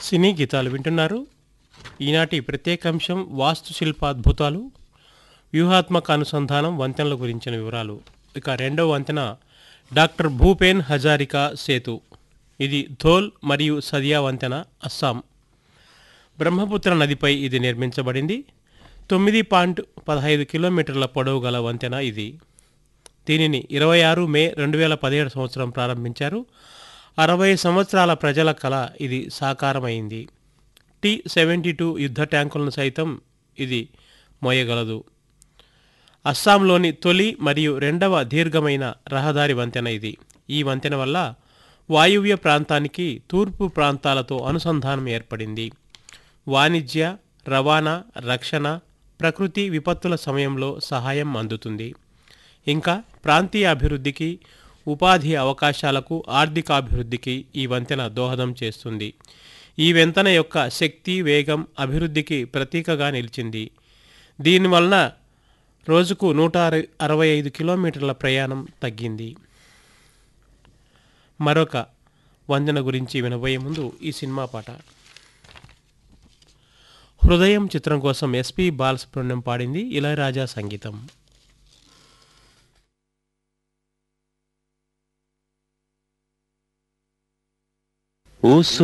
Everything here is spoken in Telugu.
సినీ గీతాలు వింటున్నారు ఈనాటి ప్రత్యేకాంశం వాస్తుశిల్ప అద్భుతాలు వ్యూహాత్మక అనుసంధానం వంతెనల గురించిన వివరాలు ఇక రెండవ వంతెన డాక్టర్ భూపేన్ హజారికా సేతు ఇది ధోల్ మరియు సదియా వంతెన అస్సాం బ్రహ్మపుత్ర నదిపై ఇది నిర్మించబడింది తొమ్మిది పాయింట్ పదహైదు కిలోమీటర్ల పొడవు గల వంతెన ఇది దీనిని ఇరవై ఆరు మే రెండు వేల పదిహేడు సంవత్సరం ప్రారంభించారు అరవై సంవత్సరాల ప్రజల కళ ఇది సాకారమైంది టీ సెవెంటీ టూ యుద్ధ ట్యాంకులను సైతం ఇది మోయగలదు అస్సాంలోని తొలి మరియు రెండవ దీర్ఘమైన రహదారి వంతెన ఇది ఈ వంతెన వల్ల వాయువ్య ప్రాంతానికి తూర్పు ప్రాంతాలతో అనుసంధానం ఏర్పడింది వాణిజ్య రవాణా రక్షణ ప్రకృతి విపత్తుల సమయంలో సహాయం అందుతుంది ఇంకా ప్రాంతీయ అభివృద్ధికి ఉపాధి అవకాశాలకు ఆర్థికాభివృద్ధికి ఈ వంతెన దోహదం చేస్తుంది ఈ వంతెన యొక్క శక్తి వేగం అభివృద్ధికి ప్రతీకగా నిలిచింది దీనివలన రోజుకు నూట అర- అరవై ఐదు కిలోమీటర్ల ప్రయాణం తగ్గింది మరొక వందన గురించి వినబోయే ముందు ఈ సినిమా పాట హృదయం చిత్రం కోసం ఎస్పి బాలసుబ్రహ్మణ్యం పాడింది ఇళయరాజా సంగీతం ఓ